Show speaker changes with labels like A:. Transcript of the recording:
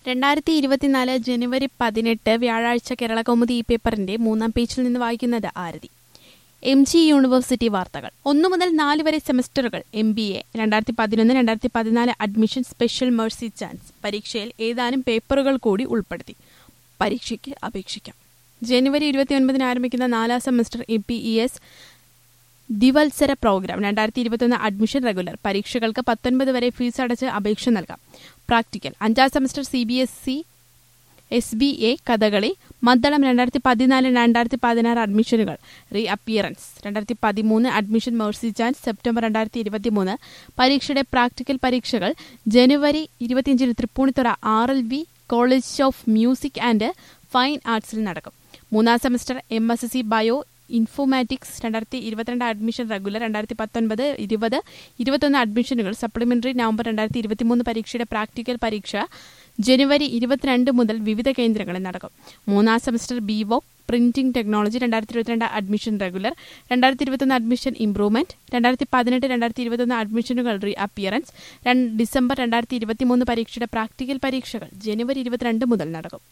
A: രണ്ടായിരത്തി ഇരുപത്തിനാല് ജനുവരി പതിനെട്ട് വ്യാഴാഴ്ച കേരള കൗമുദി ഈ പേപ്പറിന്റെ മൂന്നാം പേജിൽ നിന്ന് വായിക്കുന്നത് ആരതി എം ജി യൂണിവേഴ്സിറ്റി വാർത്തകൾ ഒന്നു മുതൽ നാല് വരെ സെമസ്റ്ററുകൾ എം ബി എ രണ്ടായിരത്തി പതിനൊന്ന് രണ്ടായിരത്തി പതിനാല് അഡ്മിഷൻ സ്പെഷ്യൽ മേഴ്സി ചാൻസ് പരീക്ഷയിൽ ഏതാനും പേപ്പറുകൾ കൂടി ഉൾപ്പെടുത്തി പരീക്ഷയ്ക്ക് അപേക്ഷിക്കാം ജനുവരി ഇരുപത്തിയൊൻപതിന് ആരംഭിക്കുന്ന നാലാം semester M P E S ദ്വിവത്സര പ്രോഗ്രാം രണ്ടായിരത്തി ഇരുപത്തൊന്ന് അഡ്മിഷൻ റെഗുലർ പരീക്ഷകൾക്ക് പത്തൊൻപത് വരെ ഫീസ് അടച്ച് അപേക്ഷ നൽകാം പ്രാക്ടിക്കൽ അഞ്ചാം semester C B S C S B A Kathakali മദ്ദളം രണ്ടായിരത്തി പതിനാല് രണ്ടായിരത്തി പതിനാറ് അഡ്മിഷനുകൾ റീ അപ്പിയറൻസ് രണ്ടായിരത്തി പതിമൂന്ന് അഡ്മിഷൻ മേഴ്സി ചാൻസ് സെപ്റ്റംബർ രണ്ടായിരത്തി ഇരുപത്തി മൂന്ന് പരീക്ഷയുടെ പ്രാക്ടിക്കൽ പരീക്ഷകൾ ജനുവരി ഇരുപത്തിയഞ്ചിന് Thrippunithura R L V college of music and fine ആർട്സിൽ നടക്കും മൂന്നാം semester M S C bio informatics രണ്ടായിരത്തി ഇരുപത്തിരണ്ട് അഡ്മിഷൻ റെഗുലർ രണ്ടായിരത്തി പത്തൊൻപത് ഇരുപത് ഇരുപത്തൊന്ന് അഡ്മിഷനുകൾ സപ്ലിമെന്ററി നവംബർ രണ്ടായിരത്തി ഇരുപത്തിമൂന്ന് പരീക്ഷയുടെ പ്രാക്ടിക്കൽ പരീക്ഷ ജനുവരി ഇരുപത്തിരണ്ട് മുതൽ വിവിധ കേന്ദ്രങ്ങളിൽ നടക്കും മൂന്നാം semester B voc printing technology രണ്ടായിരത്തി ഇരുപത്തിരണ്ട് അഡ്മിഷൻ റെഗുലർ രണ്ടായിരത്തി ഇരുപത്തൊന്ന് അഡ്മിഷൻ ഇംപ്രൂവ്മെന്റ് രണ്ടായിരത്തി പതിനെട്ട് രണ്ടായിരത്തി ഇരുപത്തൊന്ന് അഡ്മിഷനുകൾ റീ അപ്പിയറൻസ് ഡിസംബർ രണ്ടായിരത്തി ഇരുപത്തിമൂന്ന് പരീക്ഷയുടെ പ്രാക്ടിക്കൽ പരീക്ഷകൾ ജനുവരി ഇരുപത്തിരണ്ട് മുതൽ നടക്കും